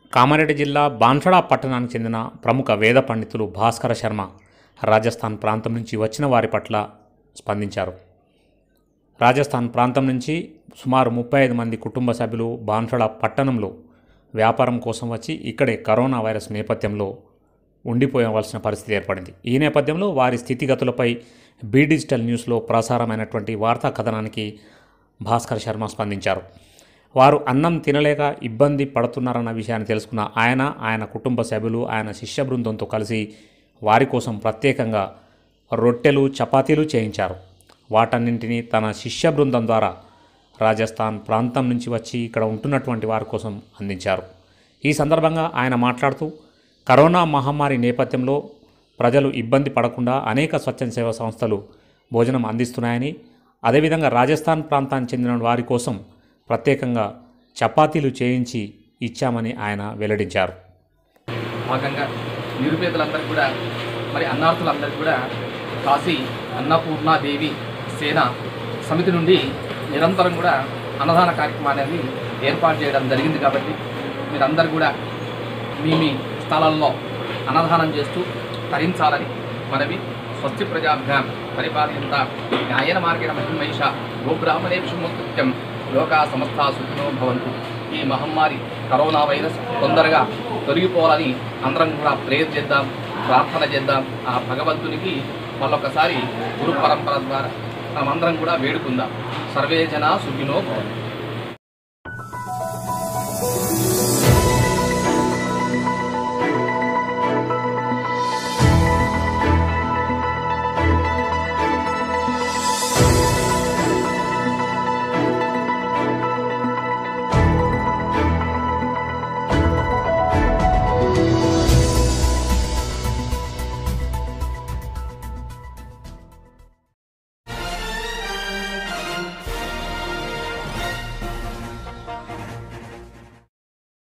కామారెడ్డి జిల్లా బాన్సడా పట్టణానికి చెందిన ప్రముఖ వేద పండితులు భాస్కర శర్మ రాజస్థాన్ ప్రాంతం నుంచి వచ్చిన వారి పట్ల స్పందించారు రాజస్థాన్ ప్రాంతం నుంచి సుమారు ముప్పై ఐదు మంది కుటుంబ సభ్యులు బాన్సడా పట్టణంలో వ్యాపారం కోసం వచ్చి ఇక్కడే కరోనా వైరస్ నేపథ్యంలో ఉండిపోయవలసిన పరిస్థితి ఏర్పడింది ఈ నేపథ్యంలో వారి స్థితిగతులపై బీ డిజిటల్ న్యూస్లో ప్రసారమైనటువంటి వార్తా కథనానికి భాస్కర్ శర్మ స్పందించారు వారు అన్నం తినలేక ఇబ్బంది పడుతున్నారన్న విషయాన్ని తెలుసుకున్న ఆయన ఆయన కుటుంబ సభ్యులు ఆయన శిష్య బృందంతో కలిసి వారి కోసం ప్రత్యేకంగా రొట్టెలు చపాతీలు చేయించారు వాటన్నింటినీ తన శిష్య బృందం ద్వారా రాజస్థాన్ ప్రాంతం నుంచి వచ్చి ఇక్కడ ఉంటున్నటువంటి వారి కోసం అందించారు ఈ సందర్భంగా ఆయన మాట్లాడుతూ కరోనా మహమ్మారి నేపథ్యంలో ప్రజలు ఇబ్బంది పడకుండా అనేక స్వచ్ఛంద సేవా సంస్థలు భోజనం అందిస్తున్నాయని అదేవిధంగా రాజస్థాన్ ప్రాంతానికి చెందిన వారి కోసం ప్రత్యేకంగా చపాతీలు చేయించి ఇచ్చామని ఆయన వెల్లడించారు భాగంగా నిరుపేదలందరికీ కూడా మరి అన్నార్థులందరికీ కూడా కాశీ అన్నపూర్ణాదేవి సేన సమితి నుండి నిరంతరం కూడా అన్నదాన కార్యక్రమాన్ని ఏర్పాటు చేయడం జరిగింది కాబట్టి మీరందరూ కూడా మీ మీ స్థలాల్లో అన్నదానం చేస్తూ తరించాలని మనవి స్వస్తి ప్రజాభ్యాం పరిపాలయంత న్యాయన మార్గేణ మహిమహిష గోబ్రాహ్మణేషు ముత్యం లోకా సమస్తా సుఖినో భవంతు ఈ మహమ్మారి కరోనా వైరస్ తొందరగా తొలగిపోవాలని అందరం కూడా ప్రేయర్ చేద్దాం ప్రార్థన చేద్దాం ఆ భగవంతునికి మళ్ళొకసారి గురు పరంపర ద్వారా మనమందరం కూడా వేడుకుందాం సర్వే జన సుఖినో భవంతు